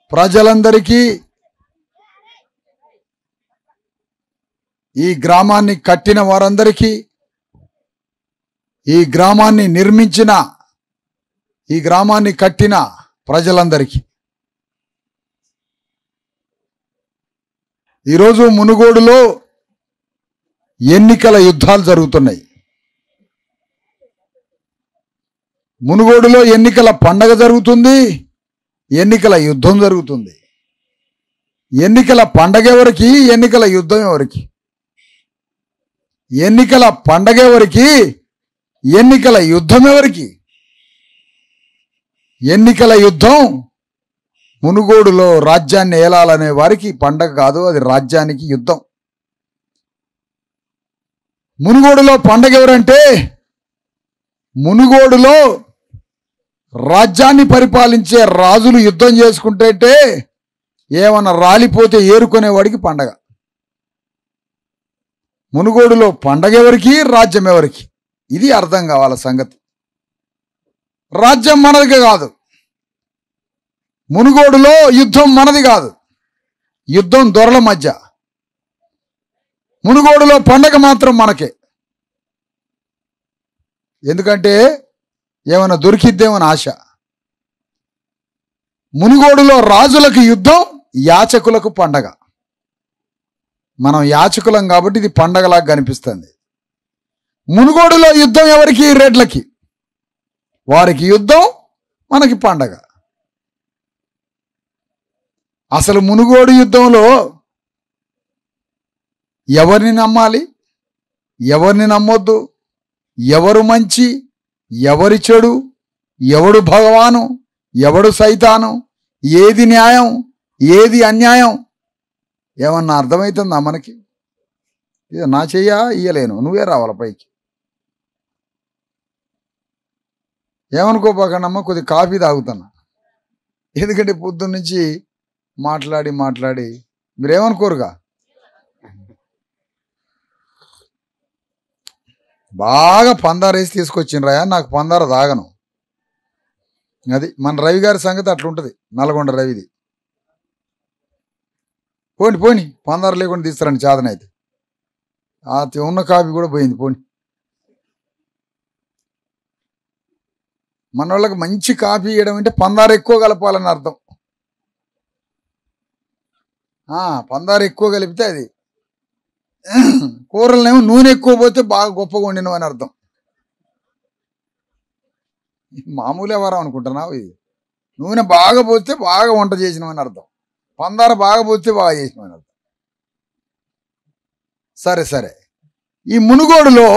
ప్రజలందరికీ ఈ గ్రామాన్ని కట్టిన వారందరికీ ఈ గ్రామాన్ని నిర్మించిన ఈ గ్రామాన్ని కట్టిన ప్రజలందరికీ ఈరోజు మునుగోడులో ఎన్నికల యుద్ధాలు జరుగుతున్నాయి మునుగోడులో ఎన్నికల పండగ జరుగుతుంది ఎన్నికల యుద్ధం జరుగుతుంది ఎన్నికల పండగ ఎవరికి ఎన్నికల యుద్ధం ఎవరికి ఎన్నికల పండగ ఎవరికి ఎన్నికల యుద్ధం ఎవరికి ఎన్నికల యుద్ధం మునుగోడులో రాజ్యాన్ని ఏలాలనే వారికి పండగ కాదు అది రాజ్యానికి యుద్ధం మునుగోడులో పండగ ఎవరంటే మునుగోడులో రాజ్యాన్ని పరిపాలించే రాజులు యుద్ధం చేసుకుంటే ఏమన్నా రాలిపోతే ఏరుకునేవాడికి పండగ మునుగోడులో పండగ ఎవరికి రాజ్యం ఎవరికి ఇది అర్థం కావాలి సంగతి రాజ్యం మనది కాదు మునుగోడులో యుద్ధం మనది కాదు యుద్ధం దొరల మధ్య మునుగోడులో పండగ మాత్రం మనకే ఎందుకంటే ఏమైనా దొరికిద్దేమని ఆశ మునుగోడులో రాజులకు యుద్ధం యాచకులకు పండగ మనం యాచకులం కాబట్టి ఇది పండగలాగా కనిపిస్తుంది మునుగోడులో యుద్ధం ఎవరికి రెడ్లకి వారికి యుద్ధం మనకి పండగ అసలు మునుగోడు యుద్ధంలో ఎవరిని నమ్మాలి ఎవరిని నమ్మొద్దు ఎవరు మంచి ఎవరి చెడు ఎవడు భగవాను ఎవడు సైతాను ఏది న్యాయం ఏది అన్యాయం ఏమన్నా అర్థమవుతుందా మనకి ఇది నా చెయ్యా ఇయ్యలేను నువ్వే రావాలి పైకి ఏమనుకోపోకండమ్మా కొద్ది కాఫీ తాగుతున్నా ఎందుకంటే పొద్దున్న నుంచి మాట్లాడి మాట్లాడి మీరేమనుకోరుగా బాగా పందార వేసి తీసుకొచ్చిండ్రా నాకు పందార తాగను అది మన రవి గారి సంగతి అట్లా ఉంటుంది నల్గొండ రవిది పోని పోని పందార లేకుండా తీస్తారండి చాదన అయితే ఆ తి- ఉన్న కాఫీ కూడా పోయింది పోని మన వాళ్ళకి మంచి కాఫీ ఇవ్వడం అంటే పందార ఎక్కువ కలపాలని అర్థం ఆ, పందార ఎక్కువ కలిపితే అది కూరలనేమో నూనె ఎక్కువ పోతే బాగా గొప్పగా వండినవు అని అర్థం మామూలు ఎవరం అనుకుంటున్నావు ఇది నూనె బాగా పోతే బాగా వంట చేసినామని అర్థం పందార బాగా పోతే బాగా చేసినామని అర్థం సరే సరే ఈ మునుగోడులో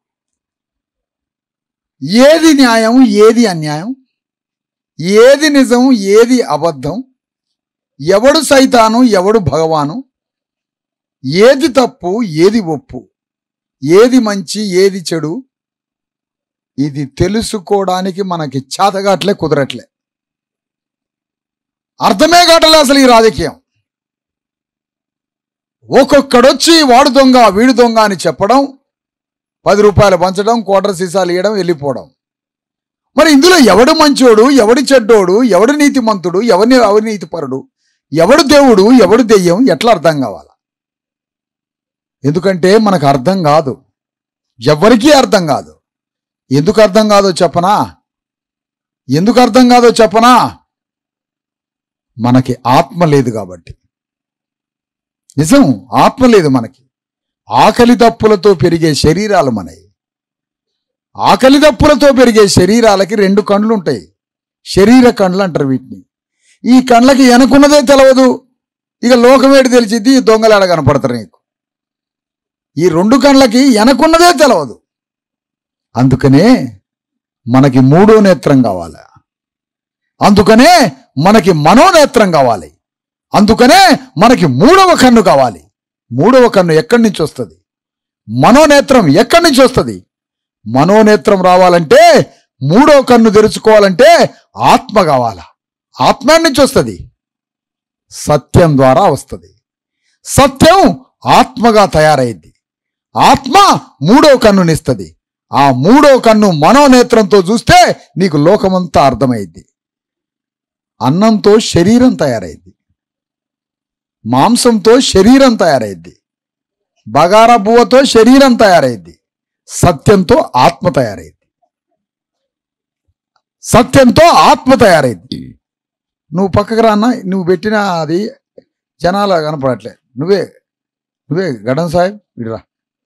ఏది న్యాయం ఏది అన్యాయం ఏది నిజం ఏది అబద్ధం ఎవడు సైతాను ఎవడు భగవాను ఏది తప్పు ఏది ఒప్పు ఏది మంచి ఏది చెడు ఇది తెలుసుకోవడానికి మనకి చేతగాట్లే కుదరట్లే అర్థమే కావట్లే అసలు ఈ రాజకీయం ఒక్కొక్కడొచ్చి వాడు దొంగ వీడు దొంగ అని చెప్పడం పది రూపాయలు పంచడం కోటర్ సీసాలు ఇవ్వడం వెళ్ళిపోవడం మరి ఇందులో ఎవడు మంచోడు ఎవడు చెడ్డోడు ఎవడు నీతిమంతుడు ఎవరిని అవినీతిపరుడు ఎవడు దేవుడు ఎవడు దెయ్యం ఎట్లా అర్థం కావాలా ఎందుకంటే మనకు అర్థం కాదు ఎవరికీ అర్థం కాదు ఎందుకు అర్థం కాదో చెప్పనా ఎందుకు అర్థం కాదో చెప్పనా మనకి ఆత్మ లేదు కాబట్టి నిజం ఆత్మ లేదు మనకి ఆకలి దప్పులతో పెరిగే శరీరాలు మనవి ఆకలి దప్పులతో పెరిగే శరీరాలకి రెండు కండ్లు ఉంటాయి శరీర కండ్లు అంటారు వీటిని ఈ కండ్లకి వెనకున్నదే తెలవదు ఇక లోకమేటి తెలిసిద్ది ఈ దొంగలు ఎడ కనపడతారు నీకు ఈ రెండు కండ్లకి వెనకున్నదే తెలవదు అందుకనే మనకి మూడో నేత్రం కావాలి అందుకనే మనకి మనోనేత్రం కావాలి అందుకనే మనకి మూడవ కన్ను కావాలి మూడవ కన్ను ఎక్కడి నుంచి వస్తుంది మనోనేత్రం ఎక్కడి నుంచి వస్తుంది మనోనేత్రం రావాలంటే మూడో కన్ను తెరుచుకోవాలంటే ఆత్మ కావాలా ఆత్మ ఎక్కడి నుంచి వస్తుంది సత్యం ద్వారా వస్తుంది సత్యం ఆత్మగా తయారైంది ఆత్మ మూడో కన్నునిస్తుంది ఆ మూడో కన్ను మనోనేత్రంతో చూస్తే నీకు లోకమంతా అర్థమైంది అన్నంతో శరీరం తయారైంది మాంసంతో శరీరం తయారైంది బగారా బువ్వతో శరీరం తయారైంది సత్యంతో ఆత్మ తయారైంది సత్యంతో ఆత్మ తయారైంది నువ్వు పక్కకు రాన్న నువ్వు పెట్టిన అది జనాలు కనపడట్లే నువ్వే నువ్వే గడం సాహెబ్ ఇడిరా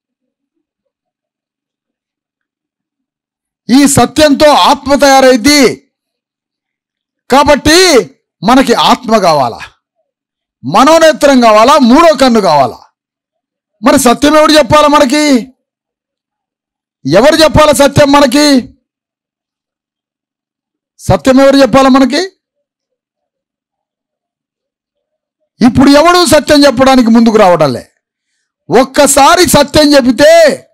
ఈ సత్యంతో ఆత్మ తయారైంది కాబట్టి మనకి ఆత్మ కావాలా మనోనేత్రం కావాలా మూడో కన్ను కావాలా మరి సత్యం ఎవరు చెప్పాలా మనకి ఎవరు చెప్పాలా సత్యం మనకి సత్యం ఎవరు చెప్పాలా మనకి ఇప్పుడు ఎవడు సత్యం చెప్పడానికి ముందుకు రావడంలే ఒక్కసారి సత్యం చెబితే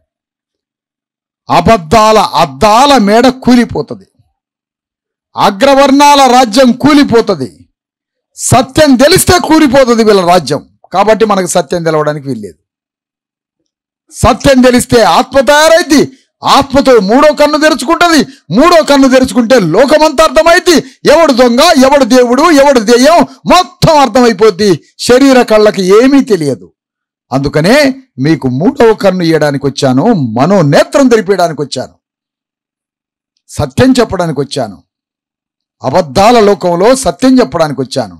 అబద్ధాల అద్దాల మేడ కూలిపోతుంది అగ్రవర్ణాల రాజ్యం కూలిపోతుంది సత్యం తెలిస్తే కూలిపోతుంది వీళ్ళ రాజ్యం కాబట్టి మనకు సత్యం తెలవడానికి వీల్లేదు సత్యం తెలిస్తే ఆత్మ తయారైద్ది ఆత్మతో మూడో కన్ను తెరుచుకుంటది మూడో కన్ను తెరుచుకుంటే లోకమంతా అర్థమైద్ది ఎవడు దొంగ ఎవడు దేవుడు ఎవడు దెయ్యం మొత్తం అర్థమైపోద్ది శరీర కళ్ళకి ఏమీ తెలియదు అందుకనే మీకు మూడవ కన్ను ఇయ్యడానికి వచ్చాను మనో నేత్రం తెరిపేయడానికి వచ్చాను సత్యం చెప్పడానికి వచ్చాను అబద్ధాల లోకంలో సత్యం చెప్పడానికి వచ్చాను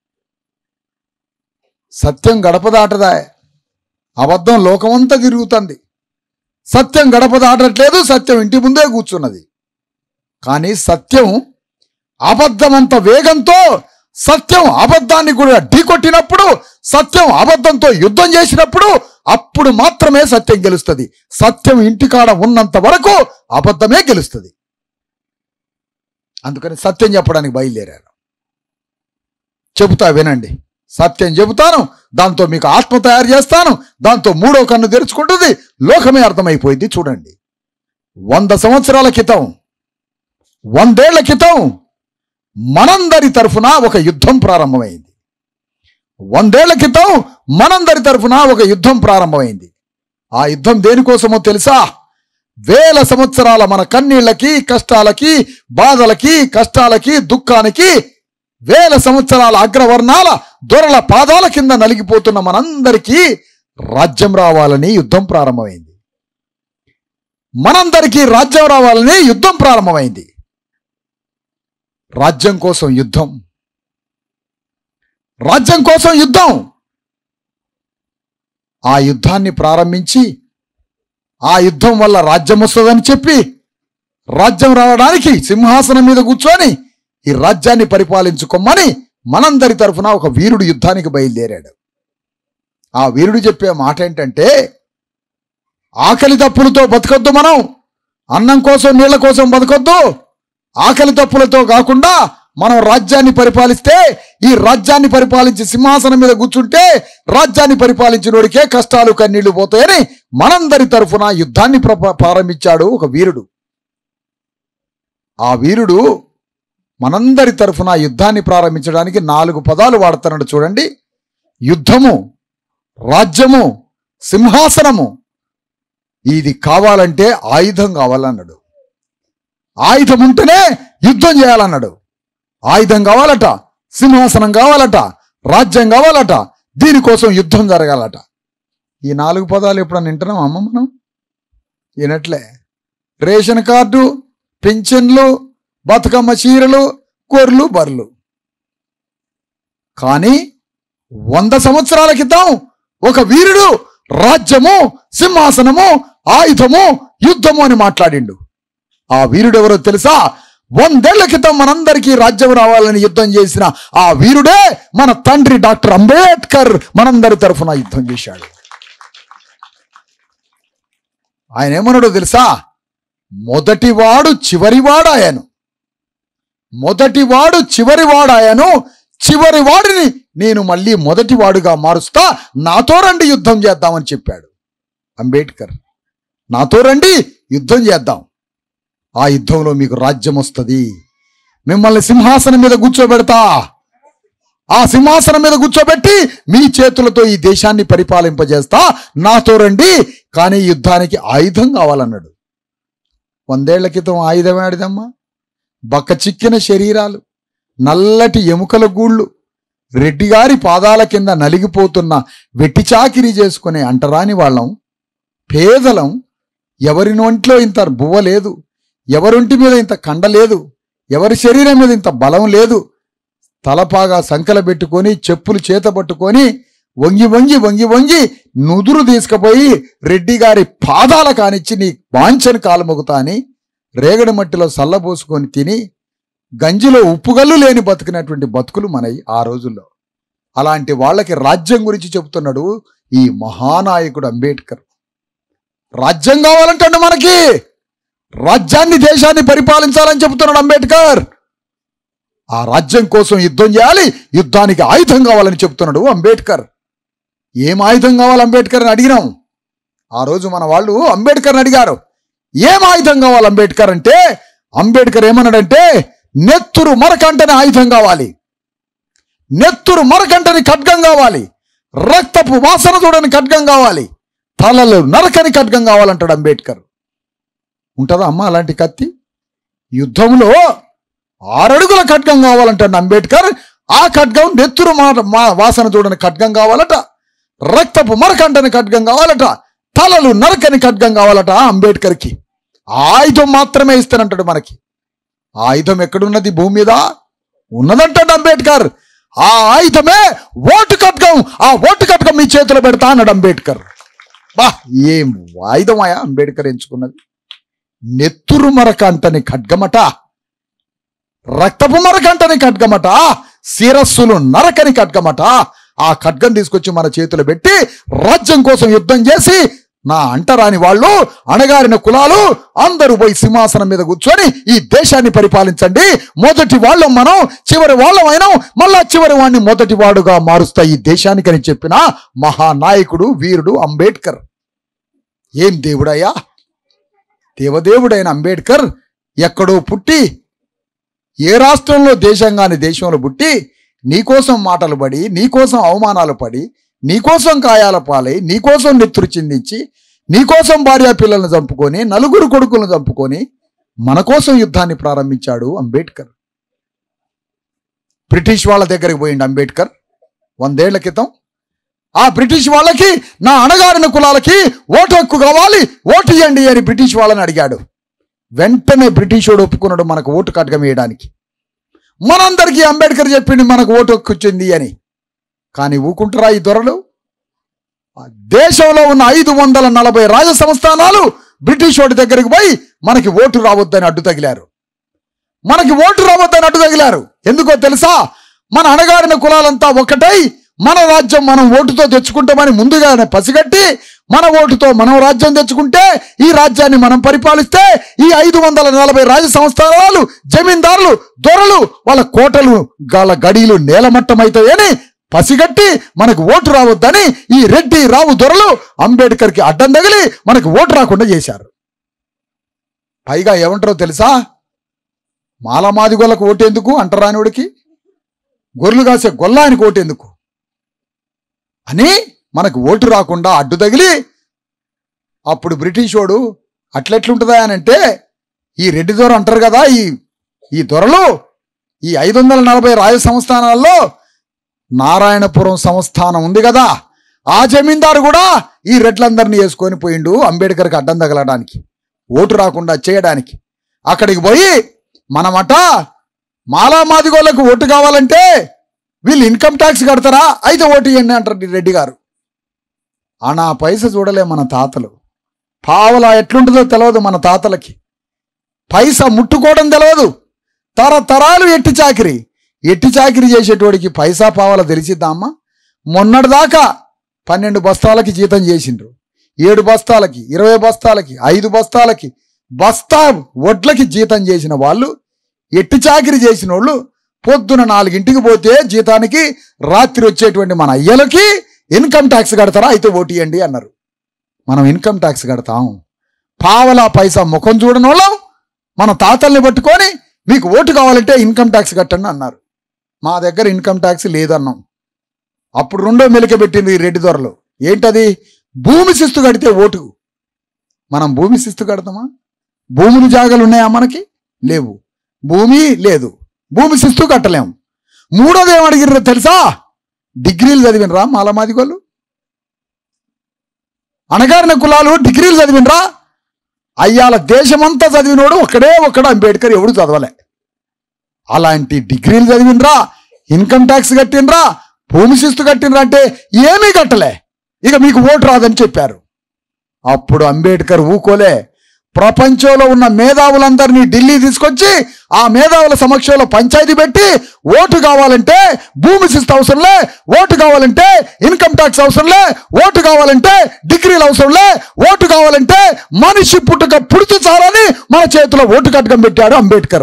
సత్యం గడప దాటదా అబద్ధం లోకమంతా తిరుగుతుంది సత్యం గడప దాటట్లేదు సత్యం ఇంటి ముందే కూర్చున్నది కానీ సత్యం అబద్ధమంత వేగంతో సత్యం అబద్ధాన్ని కూడా ఢీకొట్టినప్పుడు సత్యం అబద్ధంతో యుద్ధం చేసినప్పుడు అప్పుడు మాత్రమే సత్యం గెలుస్తుంది సత్యం ఇంటికాడ ఉన్నంత వరకు అబద్ధమే గెలుస్తుంది అందుకని సత్యం చెప్పడానికి బయలుదేరారు చెబుతా వినండి సత్యం చెబుతాను దాంతో మీకు ఆత్మ తయారు చేస్తాను దాంతో మూడో కన్ను తెరుచుకుంటుంది లోకమే అర్థమైపోయింది చూడండి వంద సంవత్సరాల క్రితం వందేళ్ల క్రితం మనందరి తరఫున ఒక యుద్ధం ప్రారంభమైంది వందేళ్ల క్రితం మనందరి తరఫున ఒక యుద్ధం ప్రారంభమైంది ఆ యుద్ధం దేనికోసమో తెలుసా వేల సంవత్సరాల మన కన్నీళ్లకి కష్టాలకి బాధలకి కష్టాలకి దుఃఖానికి వేల సంవత్సరాల అగ్రవర్ణాల దొరల పాదాల కింద నలిగిపోతున్న మనందరికీ రాజ్యం రావాలని యుద్ధం ప్రారంభమైంది మనందరికీ రాజ్యం రావాలని యుద్ధం ప్రారంభమైంది రాజ్యం కోసం యుద్ధం రాజ్యం కోసం యుద్ధం ఆ యుద్ధాన్ని ప్రారంభించి ఆ యుద్ధం వల్ల రాజ్యం వస్తుందని చెప్పి రాజ్యం రావడానికి సింహాసనం మీద కూర్చొని ఈ రాజ్యాన్ని పరిపాలించుకోమని మనందరి తరఫున ఒక వీరుడు యుద్ధానికి బయలుదేరాడు ఆ వీరుడు చెప్పే మాట ఏంటంటే ఆకలి తప్పులతో బతకొద్దు మనం అన్నం కోసం నీళ్ల కోసం బతకొద్దు ఆకలి తప్పులతో కాకుండా మనం రాజ్యాన్ని పరిపాలిస్తే ఈ రాజ్యాన్ని పరిపాలించి సింహాసనం మీద కూర్చుంటే రాజ్యాన్ని పరిపాలించినోడికే కష్టాలు కన్నీళ్లు పోతాయని మనందరి తరఫున యుద్ధాన్ని ప్ర- ప్రారంభించాడు ఒక వీరుడు ఆ వీరుడు మనందరి తరఫున యుద్ధాన్ని ప్రారంభించడానికి నాలుగు పదాలు వాడుతున్నాడు చూడండి యుద్ధము రాజ్యము సింహాసనము ఇది కావాలంటే ఆయుధం కావాలన్నాడు ఆయుధం ఉంటేనే యుద్ధం చేయాలన్నాడు ఆయుధం కావాలట సింహాసనం కావాలట రాజ్యం కావాలట దీనికోసం యుద్ధం జరగాలట ఈ నాలుగు పదాలు ఎప్పుడన్నా వింటున్నాం అమ్మ మనం వినట్లే రేషన్ కార్డు పింఛన్లు బతుకమ్మ చీరలు కొర్లు బర్లు కానీ వంద సంవత్సరాల క్రితం ఒక వీరుడు రాజ్యము సింహాసనము ఆయుధము యుద్ధము అని మాట్లాడిండు ఆ వీరుడు ఎవరో తెలుసా వందేళ్ల క్రితం మనందరికీ రాజ్యం రావాలని యుద్ధం చేసిన ఆ వీరుడే మన తండ్రి డాక్టర్ అంబేద్కర్ మనందరి తరఫున యుద్ధం చేశాడు ఆయన ఏమన్నాడో తెలుసా మొదటివాడు చివరివాడాయను మొదటివాడు చివరివాడాయను చివరి వాడిని నేను మళ్ళీ మొదటివాడుగా మారుస్తా నాతో రండి యుద్ధం చేద్దామని చెప్పాడు అంబేద్కర్ నాతో రండి యుద్ధం చేద్దాం ఆ యుద్ధంలో మీకు రాజ్యం వస్తుంది మిమ్మల్ని సింహాసనం మీద కూర్చోబెడతా ఆ సింహాసనం మీద కూర్చోబెట్టి మీ చేతులతో ఈ దేశాన్ని పరిపాలింపజేస్తా నాతో రండి కానీ యుద్ధానికి ఆయుధం కావాలన్నాడు వందేళ్ల క్రితం ఆయుధం ఆడిదమ్మా బక్క చిక్కిన శరీరాలు నల్లటి ఎముకల గూళ్ళు రెడ్డిగారి పాదాల కింద నలిగిపోతున్న వెట్టి చాకిరీ చేసుకునే అంటరాని వాళ్ళం పేదలం ఎవరి నొంట్లో ఇంత బువ్వ లేదు ఎవరింటి మీద ఇంత కండ లేదు ఎవరి శరీరం మీద ఇంత బలం లేదు తలపాగా సంకల పెట్టుకొని చెప్పులు చేత పట్టుకొని వంగి వంగి వంగి వంగి నుదురు తీసుకుపోయి రెడ్డి గారి పాదాల కానిచ్చి నీ వాంఛను కాలుమొగుతా అని రేగడి మట్టిలో సల్లబోసుకొని తిని గంజిలో ఉప్పుగల్లు లేని బతుకున్నటువంటి బతుకులు మనయి ఆ రోజుల్లో అలాంటి వాళ్ళకి రాజ్యం గురించి చెబుతున్నాడు ఈ మహానాయకుడు అంబేద్కర్ రాజ్యం కావాలంటే మనకి రాజ్యాన్ని దేశాన్ని పరిపాలించాలని చెబుతున్నాడు అంబేద్కర్ ఆ రాజ్యం కోసం యుద్ధం చేయాలి యుద్ధానికి ఆయుధం కావాలని చెప్తున్నాడు అంబేద్కర్ ఏం ఆయుధం కావాలి అంబేద్కర్ అని అడిగినాం ఆ రోజు మన వాళ్ళు అంబేద్కర్ని అడిగారు ఏం ఆయుధం కావాలి అంబేద్కర్ అంటే అంబేద్కర్ ఏమన్నాడంటే నెత్తురు మరకంటని ఆయుధం కావాలి నెత్తురు మరకంటని ఖడ్గం కావాలి రక్తపు వాసన చూడని ఖడ్గం కావాలి తలలు నరకని ఖడ్గం కావాలంటాడు అంబేద్కర్ ఉంటుందా అమ్మ అలాంటి కత్తి యుద్ధంలో ఆరడుగుల ఖడ్గం కావాలంటాడు అంబేద్కర్ ఆ ఖడ్గం నెత్తురు మాట మా వాసన చూడని ఖడ్గం కావాలట రక్తపు మరకంటని ఖడ్గం కావాలట తలలు నరకని ఖడ్గం కావాలట అంబేద్కర్కి ఆ ఆయుధం మాత్రమే ఇస్తానంటాడు మనకి ఆ ఆయుధం ఎక్కడున్నది భూమి మీద ఉన్నదంటాడు అంబేద్కర్ ఆ ఆయుధమే ఓటు ఖడ్గం ఆ ఓటు ఖడ్గం మీ చేతిలో పెడతా అన్నాడు అంబేద్కర్ బా ఏం ఆయుధమాయా అంబేద్కర్ ఎంచుకున్నది నెత్తురు మరకంటని ఖడ్గమట రక్తపు మరకంటని ఖడ్గమట శిరస్సులు నరకని ఖడ్గమట ఆ ఖడ్గం తీసుకొచ్చి మన చేతులు పెట్టి రాజ్యం కోసం యుద్ధం చేసి నా అంటరాని వాళ్ళు అణగారిన కులాలు అందరూ పోయి సింహాసనం మీద కూర్చొని ఈ దేశాన్ని పరిపాలించండి మొదటి వాళ్ళం మనం చివరి వాళ్ళం అయినాం మళ్ళా చివరి వాడిని మొదటి వాడుగా మారుస్తా ఈ దేశానికని చెప్పిన మహానాయకుడు వీరుడు అంబేద్కర్ ఏం దేవుడయ్యా దేవదేవుడైన అంబేద్కర్ ఎక్కడో పుట్టి ఏ రాష్ట్రంలో దేశంగాని దేశంలో పుట్టి నీకోసం మాటలు పడి నీకోసం అవమానాలు పడి నీకోసం కాయాల పాలై నీకోసం నెత్తురు చిందించి నీకోసం భార్యా పిల్లల్ని చంపుకొని నలుగురు కొడుకులను చంపుకొని మన కోసం యుద్ధాన్ని ప్రారంభించాడు అంబేద్కర్ బ్రిటిష్ వాళ్ళ దగ్గరికి పోయిండు అంబేద్కర్ వందేళ్ల క్రితం ఆ బ్రిటిష్ వాళ్ళకి నా అణగారిన కులాలకి ఓటు హక్కు కావాలి ఓటు ఇవ్వండి అని బ్రిటిష్ వాళ్ళని అడిగాడు వెంటనే బ్రిటిష్ వాడు ఒప్పుకున్నాడు మనకు ఓటు కటకం వేయడానికి మనందరికీ అంబేద్కర్ చెప్పింది మనకు ఓటు హక్కు వచ్చింది అని కానీ ఊకుంటారా ఈ దొరలు ఆ దేశంలో ఉన్న ఐదు వందల నలభై రాజ సంస్థానాలు బ్రిటిష్ వాడి దగ్గరికి పోయి మనకి ఓటు రావద్దని అడ్డు తగిలారు మనకి ఓటు రావద్దని అడ్డు తగిలారు ఎందుకో తెలుసా మన అణగారిన కులాలంతా ఒకటై మన రాజ్యం మనం ఓటుతో తెచ్చుకుంటామని ముందుగానే పసిగట్టి మన ఓటుతో మనం రాజ్యం తెచ్చుకుంటే ఈ రాజ్యాన్ని మనం పరిపాలిస్తే ఈ ఐదు వందల నలభై రాజ సంస్థానాలు జమీందారులు దొరలు వాళ్ళ కోటలు గాల గడీలు నేలమట్టమవుతాయని పసిగట్టి మనకు ఓటు రావద్దని ఈ రెడ్డి రావు దొరలు అంబేద్కర్కి అడ్డం తగిలి మనకు ఓటు రాకుండా చేశారు పైగా ఏమంటారో తెలుసా మాలమాదిగోళ్ళకు ఓటేందుకు అంటరానివుడికి గొర్రెలు కాసే గొల్లానికి ఓటేందుకు అని మనకు ఓటు రాకుండా అడ్డు తగిలి అప్పుడు బ్రిటిష్ వాడు అట్లెట్లుంటుందా అని అంటే ఈ రెడ్డి దొర అంటారు కదా ఈ ఈ దొరలు ఈ ఐదు వందల నలభై రాజ సంస్థానాల్లో నారాయణపురం సంస్థానం ఉంది కదా ఆ జమీందారు కూడా ఈ రెడ్లందరినీ వేసుకొని పోయిండు అంబేద్కర్కి అడ్డం తగలడానికి ఓటు రాకుండా చేయడానికి అక్కడికి పోయి మనమట మాలా మాదిగోళ్ళకు ఓటు కావాలంటే వీళ్ళు ఇన్కమ్ ట్యాక్స్ కడతారా అయితే ఓటు ఇవ్వండి అంటారు ఈ రెడ్డి గారు అనా పైస చూడలే మన తాతలు పావలా ఎట్లుంటుందో తెలియదు మన తాతలకి పైసా ముట్టుకోవడం తెలియదు తరతరాలు ఎట్టి చాకిరి ఎట్టి చాకిరి చేసేటోడికి పైసా పావల తెలిసిద్దా అమ్మ మొన్నటిదాకా పన్నెండు బస్తాలకి జీతం చేసిండ్రు ఏడు బస్తాలకి ఇరవై బస్తాలకి ఐదు బస్తాలకి బస్తా వడ్లకి జీతం చేసిన వాళ్ళు ఎట్టి చాకిరి చేసిన వాళ్ళు పొద్దున నాలుగింటికి పోతే జీతానికి రాత్రి వచ్చేటువంటి మన అయ్యలకి ఇన్కమ్ ట్యాక్స్ కడతారా అయితే ఓటియండి అన్నారు మనం ఇన్కమ్ ట్యాక్స్ కడతాం పావలా పైసా ముఖం చూడని వాళ్ళం మన తాతల్ని పట్టుకొని మీకు ఓటు కావాలంటే ఇన్కమ్ ట్యాక్స్ కట్టండి అన్నారు మా దగ్గర ఇన్కమ్ ట్యాక్స్ లేదన్నాం అప్పుడు రెండో మెలిక పెట్టింది ఈ రెడ్డి దొరలు ఏంటది భూమి శిస్తు కడితే ఓటు మనం భూమి శిస్తు కడతామా భూములు జాగాలు ఉన్నాయా మనకి లేవు భూమి లేదు భూమి శిస్తు కట్టలేం మూడోది ఏం అడిగిర్రో తెలుసా డిగ్రీలు చదివినరా మాలమాదిగోళ్ళు అణగారిన కులాలు డిగ్రీలు చదివినరా అయ్యాల దేశమంతా చదివినోడు ఒక్కడే ఒక్కడు అంబేద్కర్ ఎవడు చదవలే అలాంటి డిగ్రీలు చదివినరా ఇన్కమ్ ట్యాక్స్ కట్టినరా భూమి శిస్తు కట్టినరా అంటే ఏమీ కట్టలే ఇక మీకు ఓటు రాదని చెప్పారు అప్పుడు అంబేద్కర్ ఊకోలే ప్రపంచంలో ఉన్న మేధావులందరినీ ఢిల్లీ తీసుకొచ్చి ఆ మేధావుల సమక్షంలో పంచాయతీ పెట్టి ఓటు కావాలంటే భూమి శిస్తు అవసరంలే ఓటు కావాలంటే ఇన్కమ్ ట్యాక్స్ అవసరంలే ఓటు కావాలంటే డిగ్రీలు అవసరంలే ఓటు కావాలంటే మనిషి పుట్టుక పుడిచి చాలని మన చేతిలో ఓటు కట్టకం పెట్టాడు అంబేద్కర్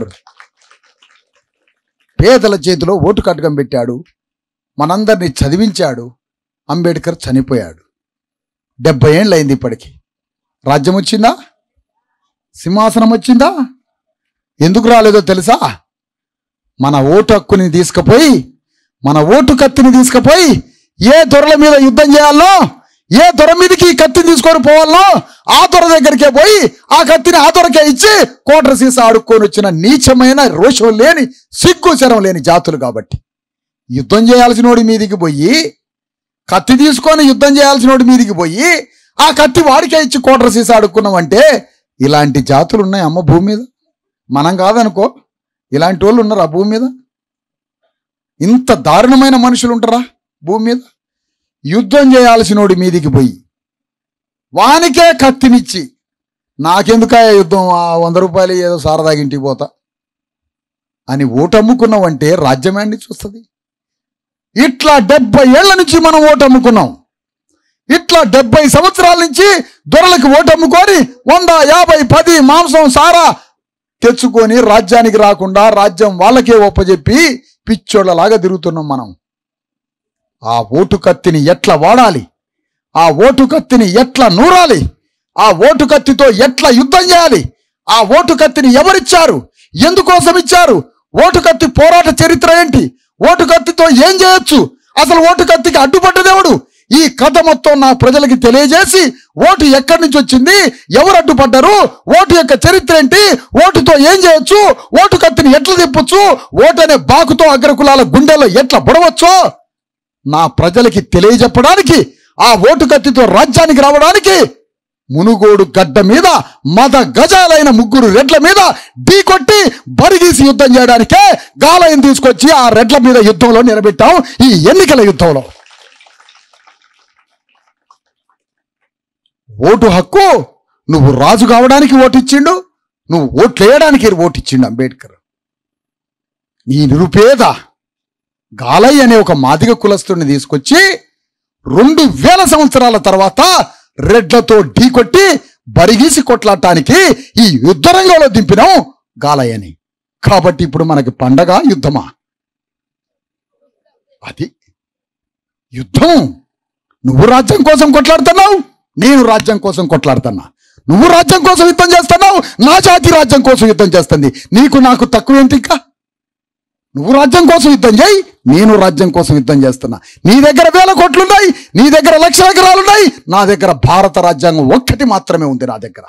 పేదల చేతిలో ఓటు కట్టకం పెట్టాడు మనందరినీ చదివించాడు అంబేద్కర్ చనిపోయాడు డెబ్బై ఏళ్ళు అయింది ఇప్పటికి రాజ్యం వచ్చిందా సింహాసనం వచ్చిందా ఎందుకు రాలేదో తెలుసా మన ఓటు హక్కుని తీసుకుపోయి మన ఓటు కత్తిని తీసుకుపోయి ఏ దొరల మీద యుద్ధం చేయాలో ఏ దొర మీదకి ఈ కత్తిని తీసుకొని పోవాలనో ఆ దొర దగ్గరికే పోయి ఆ కత్తిని ఆ దొరకే ఇచ్చి కోటర సీసా ఆడుకొని వచ్చిన నీచమైన రోషం లేని సిగ్గు శరం లేని జాతులు కాబట్టి యుద్ధం చేయాల్సిన వాడి మీదికి పోయి కత్తి తీసుకొని యుద్ధం చేయాల్సిన వాడి మీదికి పోయి ఆ కత్తి వాడికే ఇచ్చి కోటర సీసా ఆడుకున్నామంటే ఇలాంటి జాతులు ఉన్నాయి అమ్మ భూమి మీద మనం కాదనుకో ఇలాంటి వాళ్ళు ఉన్నారు ఆ భూమి మీద ఇంత దారుణమైన మనుషులు ఉంటారా భూమి మీద యుద్ధం చేయాల్సినోడి మీదికి పోయి వానికే కత్తినిచ్చి నాకెందుకాయ యుద్ధం ఆ వంద రూపాయలు ఏదో సారదాగింటికి పోతా అని ఓటమ్ముకున్నావంటే రాజ్యమాన్ని చూస్తుంది ఇట్లా డెబ్బై ఏళ్ల నుంచి మనం ఓటమ్ముకున్నాం ఇట్లా డెబ్బై సంవత్సరాల నుంచి దొరలకు ఓటమ్ముకొని వంద యాభై పది మాంసం సారా తెచ్చుకొని రాజ్యానికి రాకుండా రాజ్యం వాళ్ళకే ఒప్పజెప్పి పిచ్చోళ్ళలాగా తిరుగుతున్నాం మనం ఆ ఓటు కత్తిని ఎట్లా వాడాలి ఆ ఓటు కత్తిని ఎట్లా నూరాలి ఆ ఓటు కత్తితో ఎట్లా యుద్ధం చేయాలి ఆ ఓటు కత్తిని ఎవరిచ్చారు ఎందుకోసం ఇచ్చారు ఓటు కత్తి పోరాట చరిత్ర ఏంటి ఓటు కత్తితో ఏం చేయొచ్చు అసలు ఓటు కత్తికి అడ్డుపడ్డదేవుడు ఈ కథ మొత్తం నా ప్రజలకి తెలియజేసి ఓటు ఎక్కడి నుంచి వచ్చింది ఎవరు అడ్డుపడ్డారు ఓటు యొక్క చరిత్ర ఏంటి ఓటుతో ఏం చేయొచ్చు ఓటు కత్తిని ఎట్లా తిప్పొచ్చు ఓటు అనే బాకుతో అగ్రకులాల గుండెల్లో ఎట్లా బుడవచ్చో నా ప్రజలకి తెలియజెప్పడానికి ఆ ఓటు కత్తితో రాజ్యానికి రావడానికి మునుగోడు గడ్డ మీద మద గజాలైన ముగ్గురు రెడ్ల మీద ఢీకొట్టి బరిగీసి యుద్ధం చేయడానికే గాలయం తీసుకొచ్చి ఆ రెడ్ల మీద యుద్ధంలో నిలబెట్టాం ఈ ఎన్నికల యుద్ధంలో ఓటు హక్కు నువ్వు రాజు కావడానికి ఓటు ఇచ్చిండు నువ్వు ఓట్లు వేయడానికి ఓటు ఇచ్చిండు అంబేద్కర్ ఈ నిరుపేద గాలయ్య అనే ఒక మాదిగ కులస్తుడిని తీసుకొచ్చి రెండు వేల సంవత్సరాల తర్వాత రెడ్లతో ఢీకొట్టి బరిగీసి కొట్లాడటానికి ఈ యుద్ధ రంగంలో దింపినాం గాలయ్యని కాబట్టి ఇప్పుడు మనకి పండగ యుద్ధమా అది యుద్ధం నువ్వు రాజ్యం కోసం కొట్లాడుతున్నావు నేను రాజ్యం కోసం కొట్లాడుతున్నా నువ్వు రాజ్యం కోసం యుద్ధం చేస్తున్నావు నా జాతి రాజ్యం కోసం యుద్ధం చేస్తుంది నీకు నాకు తక్కువ ఏంటి ఇంకా నువ్వు రాజ్యం కోసం యుద్ధం చేయి నేను రాజ్యం కోసం యుద్ధం చేస్తున్నా నీ దగ్గర వేల కోట్లున్నాయి నీ దగ్గర లక్షల ఎకరాలున్నాయి నా దగ్గర భారత రాజ్యాంగం ఒక్కటి మాత్రమే ఉంది నా దగ్గర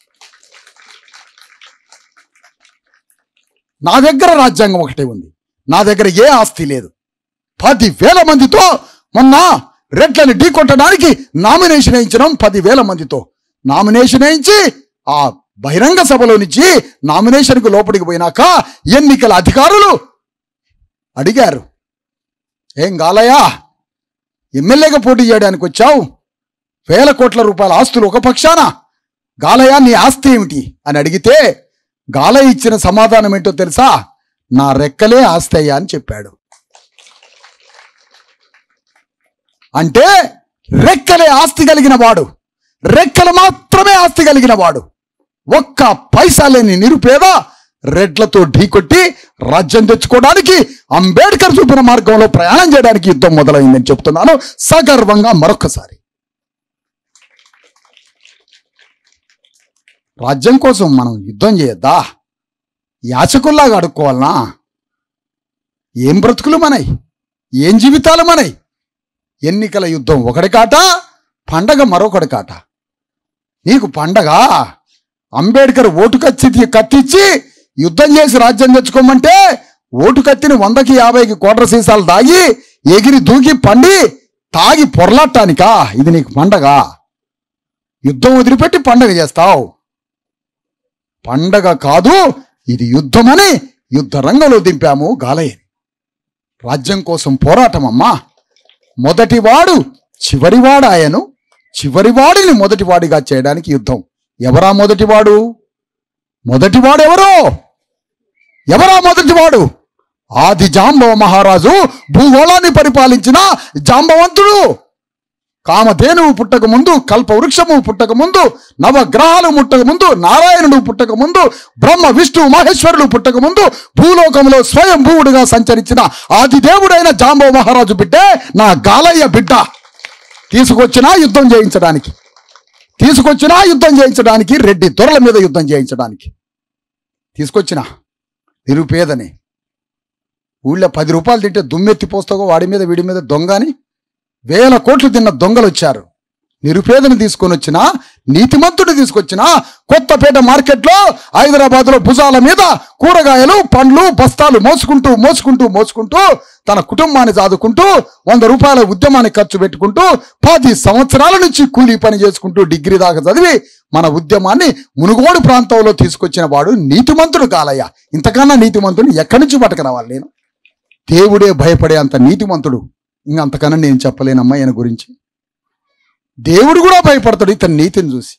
నా దగ్గర రాజ్యాంగం ఒకటే ఉంది నా దగ్గర ఏ ఆస్తి లేదు పది వేల మందితో మొన్న రెడ్లని ఢీకొట్టడానికి నామినేషన్ వేయించినాం పదివేల మందితో నామినేషన్ వేయించి ఆ బహిరంగ సభలో నుంచి నామినేషన్కు లోపలికి పోయినాక ఎన్నికల అధికారులు అడిగారు ఏం గాలయ్యా ఎమ్మెల్యేగా పోటీ చేయడానికి వచ్చావు వేల కోట్ల రూపాయల ఆస్తులు ఒక పక్షాన గాలయ్య నీ ఆస్తి ఏమిటి అని అడిగితే గాలయ్య ఇచ్చిన సమాధానం ఏంటో తెలుసా నా రెక్కలే ఆస్తి అయ్యా అని చెప్పాడు అంటే రెక్కలే ఆస్తి కలిగిన వాడు రెక్కలు మాత్రమే ఆస్తి కలిగిన వాడు ఒక్క పైసా లేని నిరుపేద రెడ్లతో ఢీకొట్టి రాజ్యం తెచ్చుకోవడానికి అంబేద్కర్ చూపిన మార్గంలో ప్రయాణం చేయడానికి యుద్ధం మొదలైందని చెప్తున్నాను సగర్వంగా మరొకసారి రాజ్యం కోసం మనం యుద్ధం చేయొద్దా యాచకుల్లాగా అడుక్కోవాలనా ఏం బ్రతుకులు మనై ఏం జీవితాలు మనై ఎన్నికల యుద్ధం ఒకటి కాట పండగ మరొకటి కాట నీకు పండగ అంబేద్కర్ ఓటు కత్తి కత్తిచ్చి యుద్ధం చేసి రాజ్యం తెచ్చుకోమంటే ఓటు కత్తిని వందకి యాభైకి కోట్ర సీసాలు దాగి ఎగిరి దూకి పండి తాగి పొరలాటానికా ఇది నీకు పండగ యుద్ధం వదిలిపెట్టి పండగ చేస్తావు పండగ కాదు ఇది యుద్ధమని యుద్ధ రంగంలో దింపాము గాలయ్యని రాజ్యం కోసం పోరాటం అమ్మా మొదటివాడు చివరివాడాయను చివరివాడిని మొదటివాడిగా చేయడానికి యుద్ధం ఎవరా మొదటివాడు మొదటివాడు ఎవరో ఎవరా మొదటివాడు ఆది జాంబవ మహారాజు భూగోళాన్ని పరిపాలించిన జాంబవంతుడు కామధేనువు పుట్టక ముందు కల్ప వృక్షము పుట్టక ముందు నవగ్రహాలు పుట్టక ముందు నారాయణుడు పుట్టక ముందు బ్రహ్మ విష్ణు మహేశ్వరుడు పుట్టక ముందు భూలోకంలో స్వయం భూవుడుగా సంచరించిన ఆది దేవుడైన జాంబవ మహారాజు బిడ్డే నా గాలయ్య బిడ్డ తీసుకొచ్చినా యుద్ధం చేయించడానికి తీసుకొచ్చినా యుద్ధం చేయించడానికి రెడ్డి దొరల మీద యుద్ధం చేయించడానికి తీసుకొచ్చిన నిరుపేదని ఊళ్ళో పది రూపాయలు తింటే దుమ్మెత్తి పోస్తాగో వాడి మీద వీడి మీద దొంగని వేల కోట్లు తిన్న దొంగలు వచ్చారు నిరుపేదను తీసుకొని వచ్చిన నీతిమంతుడు తీసుకొచ్చిన కొత్తపేట మార్కెట్లో హైదరాబాద్లో భుజాల మీద కూరగాయలు పండ్లు బస్తాలు మోసుకుంటూ మోసుకుంటూ మోసుకుంటూ తన కుటుంబాన్ని చాదుకుంటూ వంద రూపాయల ఉద్యమాన్ని ఖర్చు పెట్టుకుంటూ పది సంవత్సరాల నుంచి కూలీ పని చేసుకుంటూ డిగ్రీ దాకా చదివి మన ఉద్యమాన్ని మునుగోడు ప్రాంతంలో తీసుకొచ్చిన వాడు నీతిమంతుడు కాలయ్య ఇంతకన్నా నీతిమంతుడు ఎక్కడి నుంచి పట్టుకురావాలి నేను దేవుడే భయపడే అంత నీతిమంతుడు ఇంక అంతకన్నా నేను చెప్పలేనమ్మా ఈయన గురించి దేవుడు కూడా భయపడతాడు ఇతని నీతిని చూసి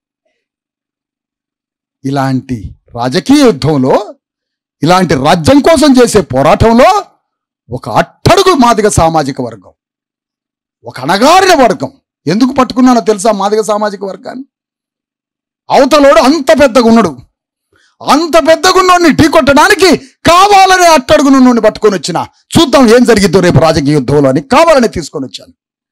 ఇలాంటి రాజకీయ యుద్ధంలో ఇలాంటి రాజ్యం కోసం చేసే పోరాటంలో ఒక అట్టడుగు మాదిగ సామాజిక వర్గం ఒక అణగారిన వర్గం ఎందుకు పట్టుకున్నానో తెలుసా మాదిగ సామాజిక వర్గాన్ని అవతలోడు అంత పెద్దగా ఉన్నాడు అంత పెద్దగున్నోడిని ఢీకొట్టడానికి కావాలనే అట్టడుగు నుండి పట్టుకొని వచ్చిన చూద్దాం ఏం జరిగిద్దో రేపు రాజకీయ యుద్ధంలో అని కావాలని తీసుకొని వచ్చాను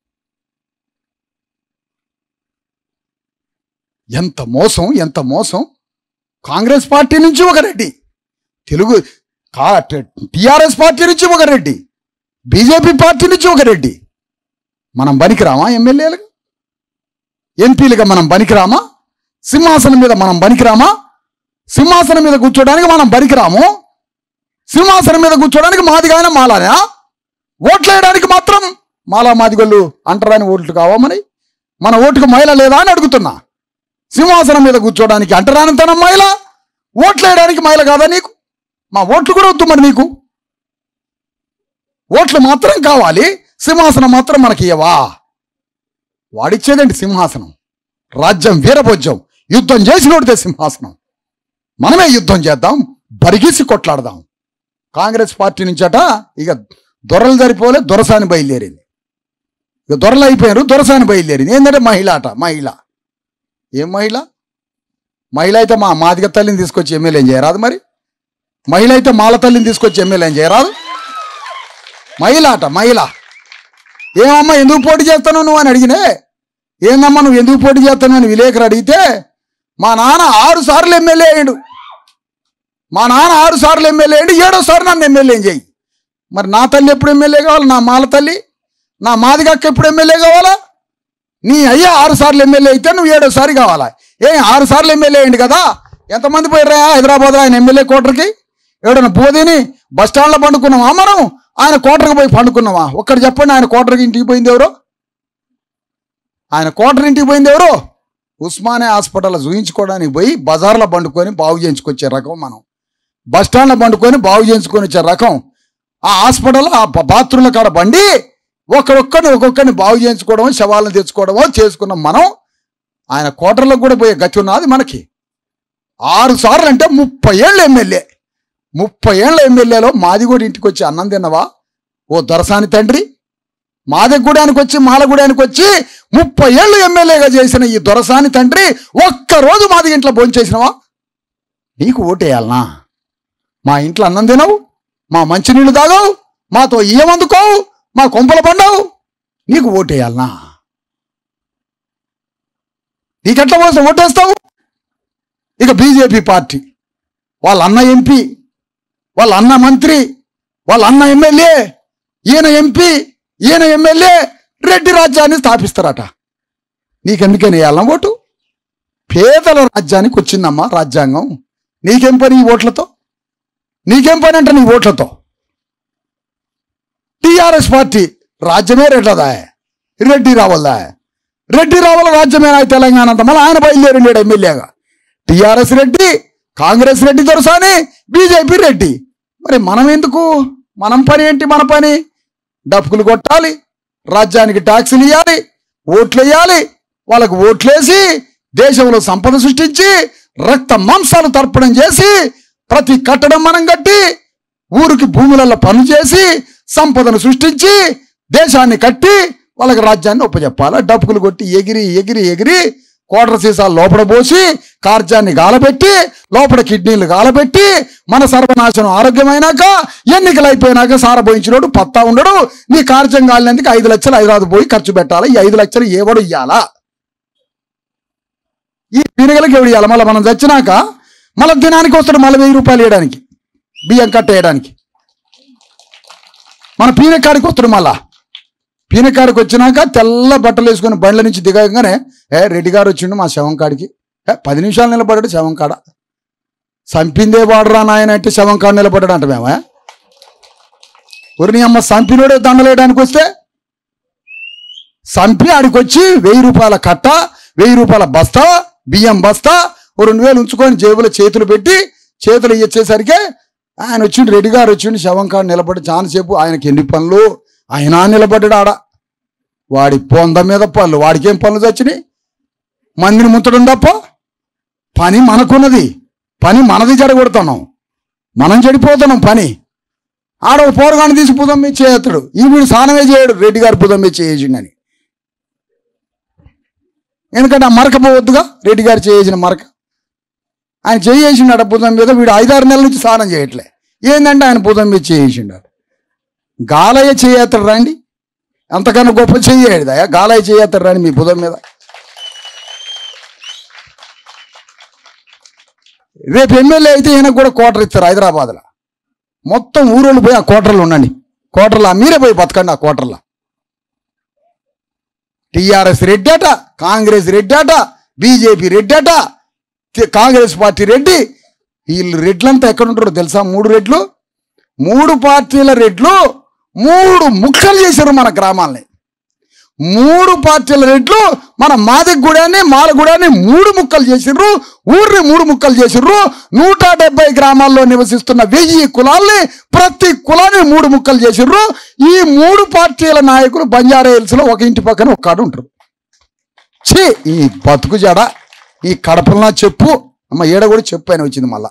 ఎంత మోసం ఎంత మోసం కాంగ్రెస్ పార్టీ నుంచి ఒక రెడ్డి తెలుగు టిఆర్ఎస్ పార్టీ నుంచి ఒక రెడ్డి బీజేపీ పార్టీ నుంచి ఒక రెడ్డి మనం పనికిరామా ఎమ్మెల్యేలుగా ఎంపీలుగా మనం పనికిరామా సింహాసనం మీద మనం పనికిరామా సింహాసనం మీద కూర్చోడానికి మనం పనికిరాము సింహాసనం మీద కూర్చోడానికి మాదిగానే మాలానా ఓట్లు వేయడానికి మాత్రం మాలా మాదిగోళ్ళు అంటారని ఓట్లు కావమని మన ఓటుకు మహిళ లేదా అని అడుగుతున్నా సింహాసనం మీద కూర్చోడానికి అంటరానితనం మహిళ ఓట్లు వేయడానికి మహిళ కాదా నీకు మా ఓట్లు కూడా వద్దు మరి నీకు ఓట్లు మాత్రం కావాలి సింహాసనం మాత్రం మనకి ఇవ్వవా వాడిచ్చేదేంటి సింహాసనం రాజ్యం వీరభోజ్యం యుద్ధం చేసినోడితే సింహాసనం మనమే యుద్ధం చేద్దాం బరిగీసి కొట్లాడదాం కాంగ్రెస్ పార్టీ నుంచట ఇక దొరలు సరిపోలే దొరసాని బయలుదేరింది ఇక దొరలు అయిపోయారు దొరసాని బయలుదేరింది ఏంటంటే మహిళ అట మహిళ ఏం మహిళ మహిళ అయితే మా మాదిగ తల్లిని తీసుకొచ్చి ఎమ్మెల్యే చేయరాదు మరి మహిళ అయితే మాల తల్లిని తీసుకొచ్చి ఎమ్మెల్యే చేయరాదు మహిళ అట మహిళ ఏమమ్మా ఎందుకు పోటీ చేస్తాను నువ్వు అని అడిగినే ఏందమ్మా నువ్వు ఎందుకు పోటీ చేస్తాను అని విలేకరు అడిగితే మా నాన్న ఆరు సార్లు ఎమ్మెల్యే అయ్యాడు మా నాన్న ఆరు సార్లు ఎమ్మెల్యే అయ్యాడు ఏడోసారి నన్ను ఎమ్మెల్యే చేయి మరి నా తల్లి ఎప్పుడు ఎమ్మెల్యే కావాలి నా మాల తల్లి నా మాదిగక్క ఎప్పుడు ఎమ్మెల్యే కావాలా నీ అయ్యా ఆరు సార్లు ఎమ్మెల్యే అయితే నువ్వు ఏడోసారి కావాలా ఏ ఆరు సార్లు ఎమ్మెల్యే అయ్యింది కదా ఎంతమంది పోయిరా హైదరాబాద్లో ఆయన ఎమ్మెల్యే కోటర్కి ఎవడన్నా బోధిని బస్ స్టాండ్లో పండుకున్నావా మనం ఆయన కోటర్కి పోయి పండుకున్నావా ఒక్కడు చెప్పండి ఆయన కోటర్కి ఇంటికి పోయింది ఎవరో ఆయన కోటర్ ఇంటికి పోయింది ఎవరో ఉస్మానియా హాస్పిటల్లో చూయించుకోవడానికి పోయి బజార్లో పండుకొని బాగు చేయించుకొచ్చే రకం మనం బస్ స్టాండ్లో పండుకొని బాగు చేయించుకొని వచ్చే రకం ఆ హాస్పిటల్ ఆ బ- బాత్రూంల కాడ బండి ఒక్కొక్కరిని ఒక్కొక్కరిని బాగు చేయించుకోవడమో శవాలను తెచ్చుకోవడమో చేసుకున్నాం మనం ఆయన కోటర్లకు కూడా పోయే గతి ఉన్నది మనకి ఆరు సార్లు అంటే ముప్పై ఏళ్ళు ఎమ్మెల్యే ముప్పై ఏళ్ళ ఎమ్మెల్యేలో మాది కూడా ఇంటికి వచ్చి అన్నం తిన్నవా ఓ దొరసాని తండ్రి మాదగూడానికి వచ్చి మాలగూడానికి వచ్చి ముప్పై ఏళ్ళు ఎమ్మెల్యేగా చేసిన ఈ దొరసాని తండ్రి ఒక్కరోజు మాది ఇంట్లో భోంచేసినవా నీకు ఓటేయాలనా మా ఇంట్లో అన్నం తినవు మా మంచినీళ్ళు తాగవు మాతో ఇయ్యం అందుకోవు మా కొంపల పండవు నీకు ఓటేయాలనా నీకెట్లా కోసం ఓటేస్తావు ఇక బీజేపీ పార్టీ వాళ్ళ అన్న ఎంపీ వాళ్ళ అన్న మంత్రి వాళ్ళ అన్న ఎమ్మెల్యే ఈయన ఎంపీ ఈయన ఎమ్మెల్యే రెడ్డి రాజ్యాన్ని స్థాపిస్తారట నీకెందుకని వేయాలన్నా ఓటు పేదల రాజ్యానికి వచ్చిందమ్మా రాజ్యాంగం నీకేం పని ఈ ఓట్లతో నీకేం పని అంటే నీ ఓట్లతో టిఆర్ఎస్ పార్టీ రాజ్యమే రెడ్లదా రెడ్డి రావాలదా రెడ్డి రావాల రాజ్యమేనా ఈ తెలంగాణ అంతా మళ్ళీ ఆయన బయలుదేరిండాడు ఎమ్మెల్యేగా టిఆర్ఎస్ రెడ్డి కాంగ్రెస్ రెడ్డి దొరసాని బీజేపీ రెడ్డి మరి మనం ఎందుకు మనం పని ఏంటి మన పని డప్పులు కొట్టాలి రాజ్యానికి ట్యాక్సులు ఇవ్వాలి ఓట్లు వేయాలి వాళ్ళకు ఓట్లేసి దేశంలో సంపద సృష్టించి రక్త మాంసాలు తర్పణం చేసి ప్రతి కట్టడం మనం కట్టి ఊరికి భూములలో పనులు చేసి సంపదను సృష్టించి దేశాన్ని కట్టి వాళ్ళకి రాజ్యాన్ని ఒప్పచెప్పాలి డప్పులు కొట్టి ఎగిరి ఎగిరి ఎగిరి కోటర సీసాలు లోపల పోసి కార్యాన్ని గాలబెట్టి లోపల కిడ్నీలు గాలబెట్టి మన సర్వనాశనం ఆరోగ్యమైనాక ఎన్నికలు అయిపోయినాక సారబోయించినోడు పత్తా ఉండడు నీ కార్యం కాలినందుకు ఐదు లక్షలు హైదరాబాద్ పోయి ఖర్చు పెట్టాలి ఈ ఐదు లక్షలు ఏవడు ఇయ్యాలా ఈ పీనగలకి ఎవడు ఇవ్వాలి మళ్ళీ మనం చచ్చినాక మళ్ళీ దినానికి వస్తాడు మళ్ళీ వెయ్యి రూపాయలు వేయడానికి బియ్యం కట్ట వేయడానికి మన పీనకాడికి వస్తాడు మళ్ళా పీనకాడికి వచ్చినాక తెల్ల బట్టలు వేసుకుని బండ్ల నుంచి దిగగానే ఏ రెడ్డి గారు వచ్చిండు మా శవం కాడికి ఏ పది నిమిషాలు నిలబడ్డాడు శవం కాడ సంపిందే వాడరా నాయన అంటే శవం కాడ నిలబడ్డాడు అంట మేమా ఊరిని అమ్మ సంపినోడే దండలేయడానికి వస్తే సంపి ఆడికి వచ్చి వెయ్యి రూపాయల కట్ట వెయ్యి రూపాయల బస్తా బియ్యం బస్తా ఓ రెండు వేలు ఉంచుకొని జేబులో చేతులు పెట్టి చేతులు ఇచ్చేసరికి ఆయన వచ్చిండు రెడ్డి గారు వచ్చిండు శవం కాడ నిలబడి చాలాసేపు ఆయనకి ఎన్ని పనులు ఆయన నిలబడ్డాడు ఆడ వాడి పొంద మీద పనులు వాడికేం పనులు చచ్చినాయి మందిని ముంచడం తప్ప పని మనకున్నది పని మనది జడగొడుతున్నాం మనం చెడిపోతున్నాం పని ఆడ ఒక పోరగాన్ని తీసి పుదం మీద చేయతాడు ఈ వీడు స్నానమే చేయడు రెడ్డి గారు పుదం మీద చేసిండని ఎందుకంటే ఆ మరక పోవద్దుగా రెడ్డి గారు చేసిన మరక ఆయన చేసిండు పుదం మీద వీడు ఐదారు నెలల నుంచి స్నానం చేయట్లే ఏంటంటే ఆయన పుదం మీద చేసిండు గాలయ్య చేయతాడు రండి అంతకన్నా గొప్ప చెయ్యేది దయా గాలయ్య చేయతాడు రండి మీ పుదం మీద రేపు ఎమ్మెల్యే అయితే ఈయనకు కూడా కోటర్ ఇస్తారు హైదరాబాద్లో మొత్తం ఊరోళ్ళు పోయి ఆ కోటర్లో ఉండండి కోటర్లో మీరే పోయి బతకండి ఆ కోటర్లో టిఆర్ఎస్ రెడ్డి అట కాంగ్రెస్ రెడ్డి అట బీజేపీ రెడ్డి అట తి- కాంగ్రెస్ పార్టీ రెడ్డి వీళ్ళు రెడ్లంతా ఎక్కడ ఉంటారో తెలుసా మూడు రెడ్లు మూడు పార్టీల రెడ్లు మూడు ముక్కలు చేశారు మన గ్రామాల్ని మూడు పార్టీల రెడ్లు మన మాదిగూడాన్ని మాలగూడాన్ని మూడు ముక్కలు చేసిర్రు ఊరిని మూడు ముక్కలు చేసిర్రు నూట డెబ్బై గ్రామాల్లో నివసిస్తున్న వెయ్యి కులాల్ని ప్రతి కులాన్ని మూడు ముక్కలు చేసిర్రు ఈ మూడు పార్టీల నాయకులు బంజారా హిల్స్ లో ఒక ఇంటి పక్కన ఒక కాడు ఉంటారు ఛీ ఈ బతుకు జడ ఈ కడపలనా చెప్పు అమ్మ ఏడ కూడా చెప్పు అని వచ్చింది మళ్ళా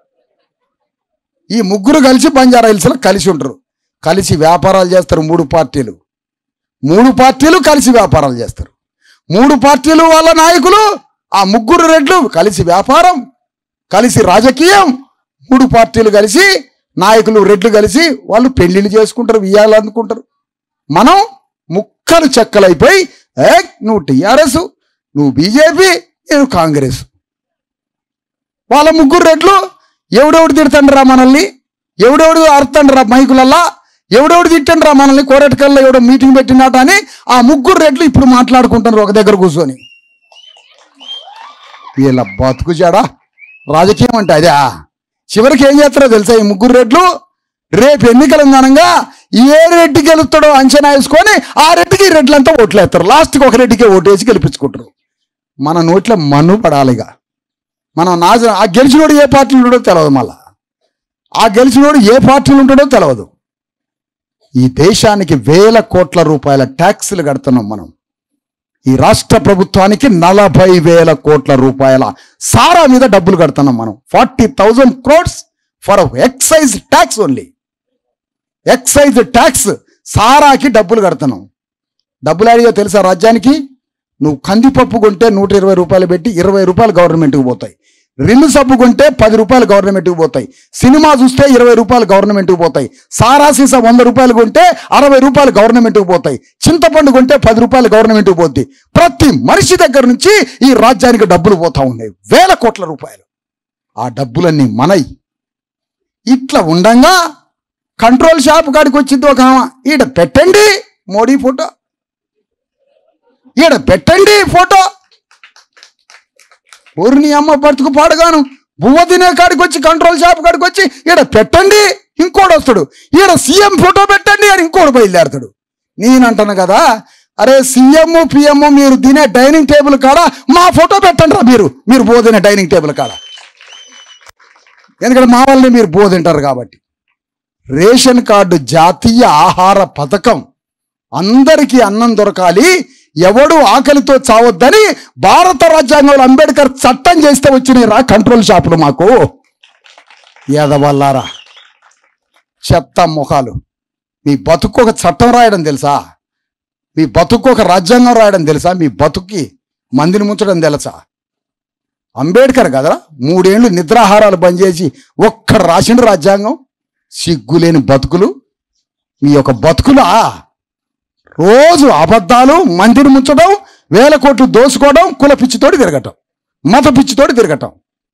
ఈ ముగ్గురు కలిసి బంజారా హిల్స్ లో కలిసి ఉంటారు కలిసి వ్యాపారాలు చేస్తారు మూడు పార్టీలు మూడు పార్టీలు కలిసి వ్యాపారాలు చేస్తారు మూడు పార్టీలు వాళ్ళ నాయకులు ఆ ముగ్గురు రెడ్లు కలిసి వ్యాపారం కలిసి రాజకీయం మూడు పార్టీలు కలిసి నాయకులు రెడ్లు కలిసి వాళ్ళు పెళ్లిళ్ళు చేసుకుంటారు వియ్యాలు అనుకుంటారు మనం ముక్కలు చెక్కలైపోయి ఏ నువ్వు టీఆర్ఎస్ నువ్వు బీజేపీ నేను కాంగ్రెస్ వాళ్ళ ముగ్గురు రెడ్లు ఎవడెవడు తిడతండ్రా మనల్ని ఎవడెవడు అర్థండ్రా మైకులల్లా ఎవడెవడు తిట్టండ్రా మనల్ని కోరటకల్లో ఎవడో మీటింగ్ పెట్టినట అని ఆ ముగ్గురు రెడ్లు ఇప్పుడు మాట్లాడుకుంటున్నారు ఒక దగ్గర కూర్చొని వీళ్ళ బతుకు జాడా రాజకీయం అంటే అదే చివరికి ఏం చేస్తారో తెలుసా ఈ ముగ్గురు రెడ్లు రేపు ఎన్నికల ఉందనంగా ఏ రెడ్డి గెలుస్తాడో అంచనా వేసుకొని ఆ రెడ్డికి ఈ రెడ్లంతా ఓట్లు వేస్తారు లాస్ట్కి ఒక రెడ్డికే ఓటు వేసి గెలిపించుకుంటారు మన నోట్లో మన్ను పడాలిగా మనం నాజ ఆ గెలిచినోడు ఏ పార్టీలో ఉంటాడో తెలియదు మళ్ళా ఆ గెలిచినోడు ఏ పార్టీలో ఉంటాడో తెలియదు ఈ దేశానికి వేల కోట్ల రూపాయల ట్యాక్సులు కడుతున్నాం మనం ఈ రాష్ట్ర ప్రభుత్వానికి నలభై వేల కోట్ల రూపాయల సారా మీద డబ్బులు కడుతున్నాం మనం forty thousand crores for excise tax only excise tax సారాకి డబ్బులు కడుతున్నాం డబ్బులు అడిగా తెలుసా రాజ్యానికి నువ్వు కందిపప్పు కొంటే నూట ఇరవై రూపాయలు పెట్టి ఇరవై రూపాయలు గవర్నమెంట్కి పోతాయి రిన్ను సబ్బు కొంటే పది రూపాయలు గవర్నమెంట్కి పోతాయి సినిమా చూస్తే ఇరవై రూపాయలు గవర్నమెంట్కి పోతాయి సారా సీసా వంద రూపాయలు కొంటే అరవై రూపాయలు గవర్నమెంట్కి పోతాయి చింతపండు కొంటే పది రూపాయలు గవర్నమెంట్కి పోద్ది ప్రతి మనిషి దగ్గర నుంచి ఈ రాజ్యానికి డబ్బులు పోతా ఉన్నాయి వేల కోట్ల రూపాయలు ఆ డబ్బులన్నీ మనయి ఇట్లా ఉండంగా కంట్రోల్ షాప్ కాడికి వచ్చింది ఒక ఆమె ఈడ పెట్టండి మోడీ ఫోటో ఈడ పెట్టండి ఫోటో ఊరిని అమ్మ బతుకు పాడగాను బువ్వ తినే కాడికి వచ్చి కంట్రోల్ షాప్ కాడికి వచ్చి ఈడ పెట్టండి ఇంకోటి వస్తాడు ఈడ సీఎం ఫోటో పెట్టండి అని ఇంకోటి బయలుదేరుతాడు నేనంటాను కదా అరే సీఎం పిఎం మీరు తినే డైనింగ్ టేబుల్ కాడ మా ఫోటో పెట్టండి రా మీరు మీరు బోధిన డైనింగ్ టేబుల్ కాడ ఎందుకంటే మా వాళ్ళని మీరు బోధింటారు కాబట్టి రేషన్ కార్డు జాతీయ ఆహార పథకం అందరికీ అన్నం దొరకాలి ఎవడు ఆకలితో చావొద్దని భారత రాజ్యాంగంలో అంబేద్కర్ చట్టం చేస్తే వచ్చినాయి రా కంట్రోల్ షాపులు మాకు ఏదవల్లారా చెత్త ముఖాలు మీ బతుకు ఒక చట్టం రాయడం తెలుసా మీ బతుకు ఒక రాజ్యాంగం రాయడం తెలుసా మీ బతుక్కి మందిని ముంచడం తెలుసా అంబేద్కర్ కదరా మూడేళ్లు నిద్రాహారాలు బంద్ చేసి ఒక్క రాసిండు రాజ్యాంగం సిగ్గులేని బతుకులు మీ యొక్క బతుకులా రోజు అబద్ధాలు మందిని ముంచడం వేల కోట్లు దోసుకోవడం కుల పిచ్చితోటి తిరగటం మత పిచ్చితోటి తిరగటం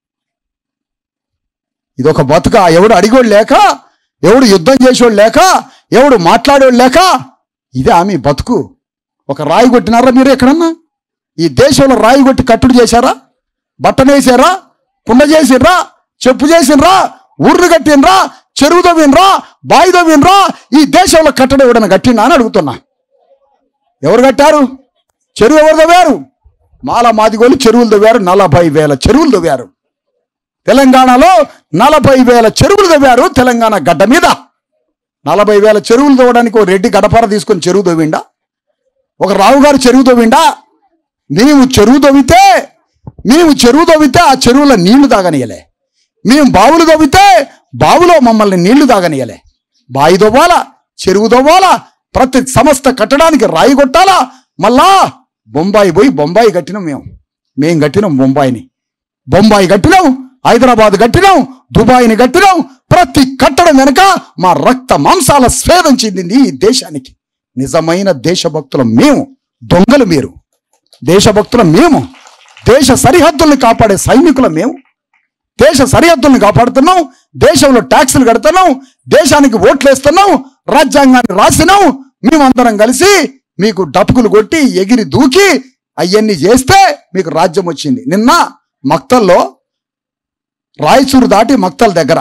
ఇది ఒక బతుక ఎవడు అడిగోడు లేక ఎవడు యుద్ధం చేసేవాడు లేక ఎవడు మాట్లాడేవాడు లేక ఇదే ఆమె బతుకు ఒక రాయి కొట్టినారా మీరు ఎక్కడన్నా ఈ దేశంలో రాయి కొట్టి కట్టుడు చేశారా బట్టనేసారా కుండ చేసిర్రా చెప్పు చేసినరా ఊర్లు కట్టినరా చెరువు తవ్వినరా బావి తవ్వినరా ఈ దేశంలో కట్టడం ఎవడన్నా కట్టినా అని అడుగుతున్నా ఎవరు కట్టారు చెరువు ఎవరు తవ్వారు మాల మాదిగోలు చెరువులు తవ్వారు నలభై వేల చెరువులు తవ్వారు తెలంగాణలో నలభై వేల చెరువులు తవ్వారు తెలంగాణ గడ్డ మీద నలభై వేల చెరువులు తవ్వడానికి ఒక రెడ్డి గడపర తీసుకొని చెరువు తవ్విండా ఒక రావు గారు చెరువు తవ్విండా మేము చెరువు తవ్వితే మేము చెరువు తవ్వితే ఆ చెరువులో నీళ్లు తాగనియలే మేము బావులు తవ్వితే బావులో మమ్మల్ని నీళ్లు తాగనియలే బావి తవ్వాలా చెరువు తవ్వాలా ప్రతి సంస్థ కట్టడానికి రాయి కొట్టాలా మళ్ళా బొంబాయి పోయి బొంబాయి కట్టినాం మేము మేం కట్టినాం బొంబాయిని బొంబాయి కట్టినాం హైదరాబాద్ కట్టినాం దుబాయ్ని కట్టినాం ప్రతి కట్టడం వెనుక మా రక్త మాంసాల స్వేదం చెందింది ఈ దేశానికి నిజమైన దేశభక్తులం మేము దొంగలు మీరు దేశభక్తులం మేము దేశ సరిహద్దుల్ని కాపాడే సైనికులం మేము దేశ సరిహద్దుల్ని కాపాడుతున్నాం దేశంలో ట్యాక్సులు కడుతున్నాం దేశానికి ఓట్లు వేస్తున్నాం రాజ్యాంగాన్ని రాసినాం మేమందరం కలిసి మీకు డప్పుకులు కొట్టి ఎగిరి దూకి అవన్నీ చేస్తే మీకు రాజ్యం వచ్చింది నిన్న మక్తల్లో రాయచూరు దాటి మక్తల్ దగ్గర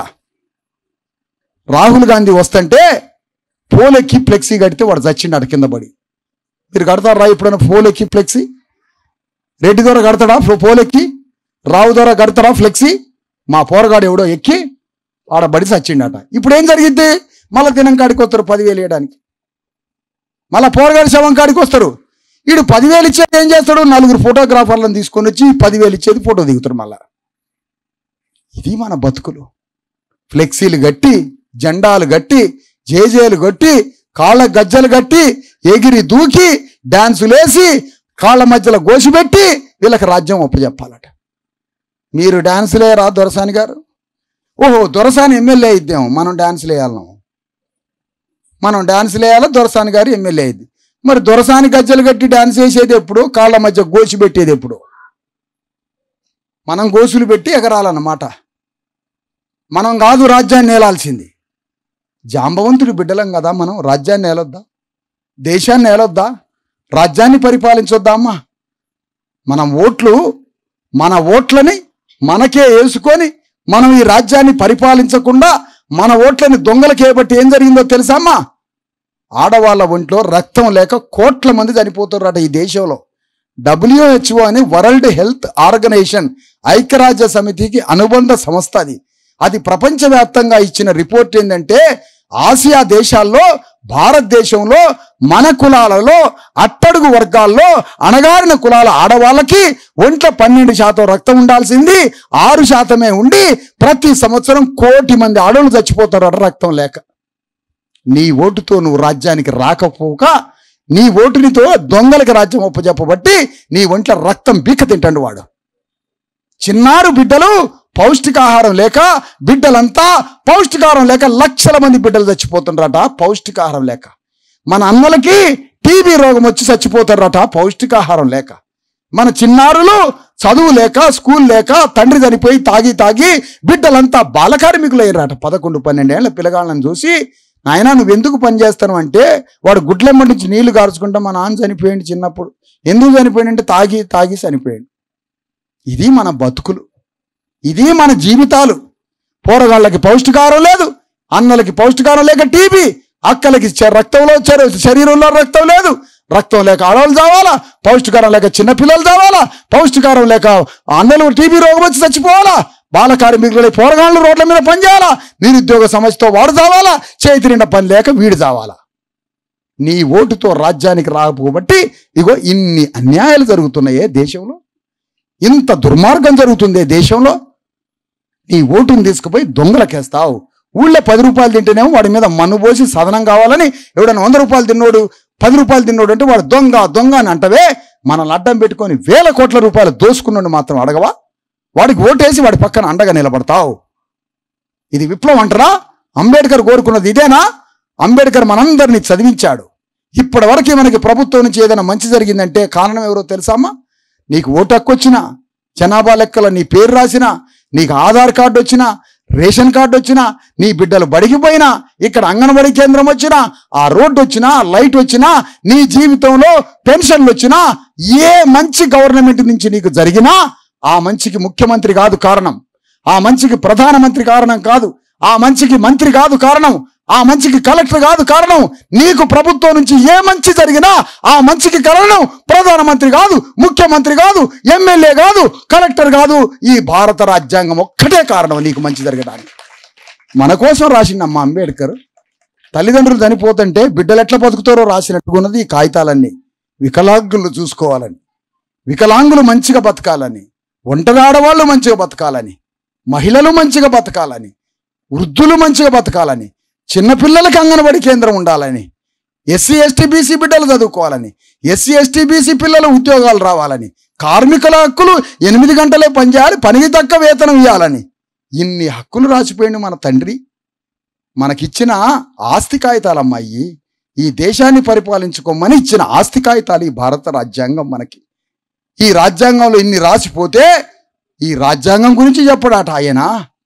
రాహుల్ గాంధీ వస్తుంటే పోలెక్కి ఫ్లెక్సీ కడితే వాడు చచ్చిండు కింద పడి మీరు కడతారా ఎప్పుడైనా పోలెక్కి ఫ్లెక్సీ రెడ్డి దొర కడతాడా ఫ్లో- పోలెక్కి రావు దొర కడతాడా ఫ్లెక్సీ మా పోరగాడు ఎవడో ఎక్కి ఆడ బడి చచ్చిండట ఇప్పుడు ఏం జరిగిద్ది మళ్ళా దినం కాడికి వస్తారు పదివేలు వేయడానికి మళ్ళా పోరగాడి శవం కాడికి వస్తారు వీడు పదివేలు ఇచ్చేది ఏం చేస్తాడు నలుగురు ఫోటోగ్రాఫర్లను తీసుకొని వచ్చి పదివేలు ఇచ్చేది ఫోటో దిగుతాడు మళ్ళా ఇది మన బతుకులు ఫ్లెక్సీలు కట్టి జెండాలు కట్టి జేజేలు కట్టి కాళ్ళ గజ్జలు కట్టి ఎగిరి దూకి డాన్సులేసి కాళ్ళ మధ్యలో గోసిపెట్టి వీళ్ళకి రాజ్యం ఒప్పచెప్పాలట మీరు డాన్సులు వేయరా దొరసాని గారు ఓహో దొరసాని ఎమ్మెల్యే అయిద్దాం మనం డాన్సులు వేయాలను మనం డాన్సులు వేయాలి దొరసాని గారు ఎమ్మెల్యే అయింది మరి దొరసాని గజ్జలు కట్టి డాన్స్ వేసేది ఎప్పుడు కాళ్ళ మధ్య గోసి పెట్టేది ఎప్పుడు మనం గోసులు పెట్టి ఎగరాలన్నమాట మనం కాదు రాజ్యాన్ని ఏలాల్సింది జాంబవంతుడి బిడ్డలం కదా మనం రాజ్యాన్ని ఏలొద్దా దేశాన్ని ఏలొద్దా రాజ్యాన్ని పరిపాలించొద్దా అమ్మా మన ఓట్లు మన ఓట్లని మనకే వేసుకొని మనం ఈ రాజ్యాన్ని పరిపాలించకుండా మన ఓట్లని దొంగలకి ఏబట్టి ఏం జరిగిందో తెలుసా అమ్మా ఆడవాళ్ళ ఒంట్లో రక్తం లేక కోట్ల మంది చనిపోతున్నారట ఈ దేశంలో డబ్ల్యూహెచ్ఓ అని వరల్డ్ హెల్త్ ఆర్గనైజేషన్ ఐక్యరాజ్య సమితికి అనుబంధ సంస్థ అది అది ప్రపంచవ్యాప్తంగా ఇచ్చిన రిపోర్ట్ ఏంటంటే ఆసియా దేశాల్లో భారతదేశంలో మన కులాలలో అట్టడుగు వర్గాల్లో అణగారిన కులాల ఆడవాళ్ళకి ఒంట్లో పన్నెండు శాతం రక్తం ఉండాల్సింది ఆరు శాతమే ఉండి ప్రతి సంవత్సరం కోటి మంది ఆడవాళ్ళు చచ్చిపోతారు రక్తం లేక నీ ఓటుతో నువ్వు రాజ్యానికి రాకపోక నీ ఓటునితో దొంగలకి రాజ్యం ఒప్పజెప్పబట్టి నీ ఒంట్లో రక్తం బీక తింటాడు వాడు చిన్నారు బిడ్డలు పౌష్టికాహారం లేక బిడ్డలంతా పౌష్టికాహారం లేక లక్షల మంది బిడ్డలు చచ్చిపోతుండ్రట పౌష్టికాహారం లేక మన అన్నలకి టీబీ రోగం వచ్చి చచ్చిపోతారట పౌష్టికాహారం లేక మన చిన్నారులు చదువు లేక స్కూల్ లేక తండ్రి చనిపోయి తాగి తాగి బిడ్డలంతా బాలకార్మికులు అయ్యారట పదకొండు పన్నెండేళ్ల పిల్లగాళ్ళని చూసి నాయన నువ్వు ఎందుకు పని చేస్తాను అంటే వాడు గుడ్లెమ్మ నుంచి నీళ్లు గార్చుకుంటా మా నాన్న చనిపోయింది చిన్నప్పుడు ఎందుకు చనిపోయిందంటే తాగి తాగి చనిపోయాడు ఇది మన బతుకులు ఇది మన జీవితాలు పోరగాళ్ళకి పౌష్టికారం లేదు అన్నలకి పౌష్టికారం లేక టీబీ అక్కలకి చ- రక్తంలో చ- శరీరంలో రక్తం లేదు రక్తం లేక ఆడవాళ్ళు చావాలా పౌష్టికారం లేక చిన్నపిల్లలు చావాలా పౌష్టికారం లేక అన్నలు టీబీ రోగం వచ్చి చచ్చిపోవాలా బాల కార్మికులు పోరగాళ్ళు రోడ్ల మీద పనిచేయాలా నిరుద్యోగ సమస్యతో వాడు చావాలా చేతి నిండా పని లేక వీడు చావాలా నీ ఓటుతో రాజ్యానికి రాకపోబట్టి ఇగో ఇన్ని అన్యాయాలు జరుగుతున్నాయే దేశంలో ఇంత దుర్మార్గం జరుగుతుందే దేశంలో నీ ఓటుని తీసుకుపోయి దొంగలకేస్తావు ఊళ్ళో పది రూపాయలు తింటేనేమో వాడి మీద మన్ను పోసి సదనం కావాలని ఎవడైనా వంద రూపాయలు తిన్నోడు పది రూపాయలు తిన్నోడు అంటే వాడు దొంగ దొంగ అని అంటవే మనల్ని అడ్డం పెట్టుకొని వేల కోట్ల రూపాయలు దోసుకున్నాడు మాత్రం అడగవా వాడికి ఓటేసి వాడి పక్కన అండగా నిలబడతావు ఇది విప్లవం అంటారా అంబేద్కర్ కోరుకున్నది ఇదేనా అంబేద్కర్ మనందరినీ చదివించాడు ఇప్పటి వరకు మనకి ప్రభుత్వం నుంచి ఏదైనా మంచి జరిగిందంటే కారణం ఎవరో తెలుసామా నీకు ఓటు హక్కు వచ్చినా జనాభా లెక్కలో నీ పేరు రాసినా నీకు ఆధార్ కార్డు వచ్చినా రేషన్ కార్డు వచ్చినా నీ బిడ్డలు బడికి పోయినా ఇక్కడ అంగన్వాడీ కేంద్రం వచ్చినా ఆ రోడ్డు వచ్చినా లైట్ వచ్చినా నీ జీవితంలో పెన్షన్లు వచ్చినా ఏ మంచి గవర్నమెంట్ నుంచి నీకు జరిగినా ఆ మంచికి ముఖ్యమంత్రి కాదు కారణం ఆ మంచికి ప్రధానమంత్రి కారణం కాదు ఆ మంచికి మంత్రి కాదు కారణం ఆ మంచికి కలెక్టర్ కాదు కారణం నీకు ప్రభుత్వం నుంచి ఏ మంచి జరిగినా ఆ మంచికి కారణం ప్రధానమంత్రి కాదు ముఖ్యమంత్రి కాదు ఎమ్మెల్యే కాదు కలెక్టర్ కాదు ఈ భారత రాజ్యాంగం ఒక్కటే కారణం నీకు మంచి జరగడానికి మన కోసం రాసిండమ్మ అంబేద్కర్ తల్లిదండ్రులు చనిపోతుంటే బిడ్డలు ఎట్లా బతుకుతారో రాసినట్టుకున్నది ఈ కాగితాలన్నీ వికలాంగులు చూసుకోవాలని వికలాంగులు మంచిగా బతకాలని ఒంటరి ఆడవాళ్ళు మంచిగా బతకాలని మహిళలు మంచిగా బతకాలని వృద్ధులు మంచిగా బతకాలని చిన్నపిల్లలకి అంగన్వాడీ కేంద్రం ఉండాలని ఎస్సీ ఎస్టీ బీసీ బిడ్డలు చదువుకోవాలని ఎస్సీ ఎస్టీ బీసీ పిల్లలు ఉద్యోగాలు రావాలని కార్మికుల హక్కులు ఎనిమిది గంటలే పనిచేయాలి పనికి తక్క వేతనం ఇవ్వాలని ఇన్ని హక్కులు రాసిపోయింది మన తండ్రి మనకిచ్చిన ఆస్తి కాగితాలమ్మాయి ఈ దేశాన్ని పరిపాలించుకోమని ఇచ్చిన ఆస్తి కాగితాలు ఈ భారత రాజ్యాంగం మనకి ఈ రాజ్యాంగంలో ఇన్ని రాసిపోతే ఈ రాజ్యాంగం గురించి చెప్పడాట ఆయన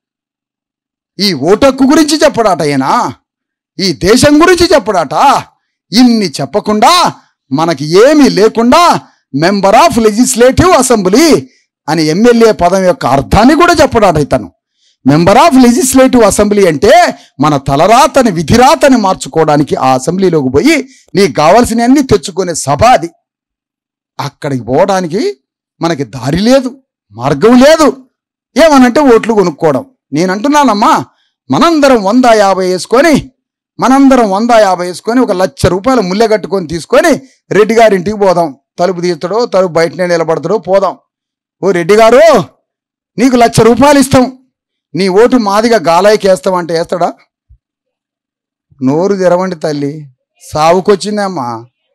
ఈ ఓటక్కు గురించి చెప్పడాట ఆయన ఈ దేశం గురించి చెప్పడాట ఇన్ని చెప్పకుండా మనకి ఏమీ లేకుండా మెంబర్ ఆఫ్ లెజిస్లేటివ్ అసెంబ్లీ అని ఎమ్మెల్యే పదం యొక్క అర్థాన్ని కూడా చెప్పడాట ఇతను మెంబర్ ఆఫ్ లెజిస్లేటివ్ అసెంబ్లీ అంటే మన తలరాతని విధిరాతని మార్చుకోవడానికి ఆ అసెంబ్లీలోకి పోయి నీకు కావాల్సినవన్నీ తెచ్చుకునే సభ అది అక్కడికి పోవడానికి మనకి దారి లేదు మార్గం లేదు ఏమనంటే ఓట్లు కొనుక్కోవడం నేను అంటున్నానమ్మా మనందరం వంద యాభై వేసుకొని మనందరం వంద యాభై వేసుకొని ఒక లక్ష రూపాయలు ముల్లె కట్టుకొని తీసుకొని రెడ్డి గారింటికి పోదాం తలుపు తీస్తాడో తలుపు బయటనే నిలబడతాడో పోదాం ఓ రెడ్డి గారు నీకు లక్ష రూపాయలు ఇస్తాం నీ ఓటు మాదిగా గాలాయికి వేస్తావంటే వేస్తాడా నోరు తెరవండి తల్లి సావుకొచ్చిందమ్మా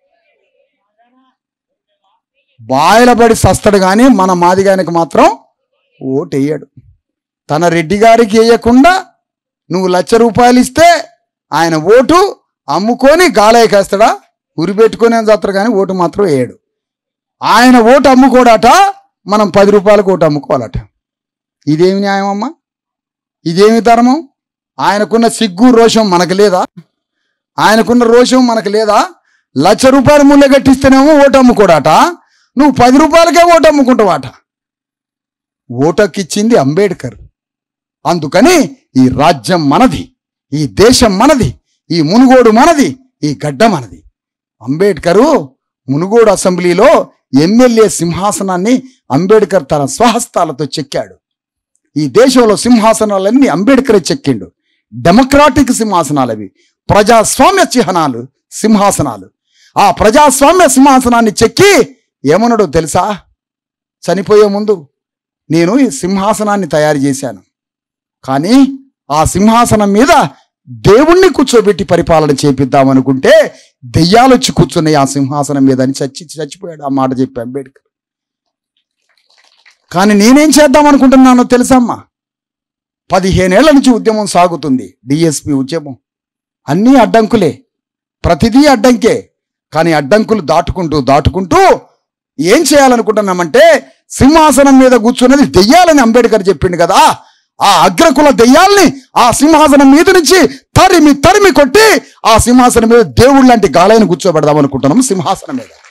బాయిల పడి సస్తాడు కానీ మన మాదిగానికి మాత్రం ఓటు వేయడు తన రెడ్డి గారికి వేయకుండా నువ్వు లక్ష రూపాయలు ఇస్తే ఆయన ఓటు అమ్ముకొని గాలేకేస్తాడా ఉరి పెట్టుకొని చేస్తారు కానీ ఓటు మాత్రం వేయడు ఆయన ఓటు అమ్ముకోడట మనం పది రూపాయలకు ఓటు అమ్ముకోవాలట ఇదేమి న్యాయం అమ్మా ఇదేమి ధర్మం ఆయనకున్న సిగ్గు రోషం మనకు లేదా ఆయనకున్న రోషం మనకు లేదా లక్ష రూపాయలు ముళ్ళ కట్టిస్తేనేమో ఓటు అమ్ముకోడాట నువ్వు పది రూపాయలకే ఓటు అమ్ముకుంటావాట ఓటకిచ్చింది అంబేద్కర్ అందుకని ఈ రాజ్యం మనది ఈ దేశం మనది ఈ మునుగోడు మనది ఈ గడ్డ మనది అంబేద్కరు మునుగోడు అసెంబ్లీలో ఎమ్మెల్యే సింహాసనాన్ని అంబేద్కర్ తన స్వహస్తాలతో చెక్కాడు ఈ దేశంలో సింహాసనాలన్నీ అంబేద్కరే చెక్కిండు డెమోక్రాటిక్ సింహాసనాలు అవి ప్రజాస్వామ్య చిహ్నాలు సింహాసనాలు ఆ ప్రజాస్వామ్య సింహాసనాన్ని చెక్కి ఏమన్నాడో తెలుసా చనిపోయే ముందు నేను ఈ సింహాసనాన్ని తయారు చేశాను కానీ ఆ సింహాసనం మీద దేవుణ్ణి కూర్చోబెట్టి పరిపాలన చేపిద్దామనుకుంటే దెయ్యాలు వచ్చి కూర్చున్నాయి ఆ సింహాసనం మీద అని చచ్చి చచ్చిపోయాడు ఆ మాట చెప్పి అంబేద్కర్ కానీ నేనేం చేద్దాం అనుకుంటున్నానో తెలుసమ్మా పదిహేనేళ్ల నుంచి ఉద్యమం సాగుతుంది డిఎస్పి ఉద్యమం అన్నీ అడ్డంకులే ప్రతిదీ అడ్డంకే కానీ అడ్డంకులు దాటుకుంటూ దాటుకుంటూ ఏం చేయాలనుకుంటున్నామంటే సింహాసనం మీద కూర్చున్నది దెయ్యాలని అంబేద్కర్ చెప్పిండు కదా ఆ అగ్రకుల దెయ్యాల్ని ఆ సింహాసనం మీద నుంచి తరిమి తరిమి కొట్టి ఆ సింహాసనం మీద దేవుళ్ళంటి గాలైన కూర్చోబెడదాం అనుకుంటున్నాం సింహాసనం మీద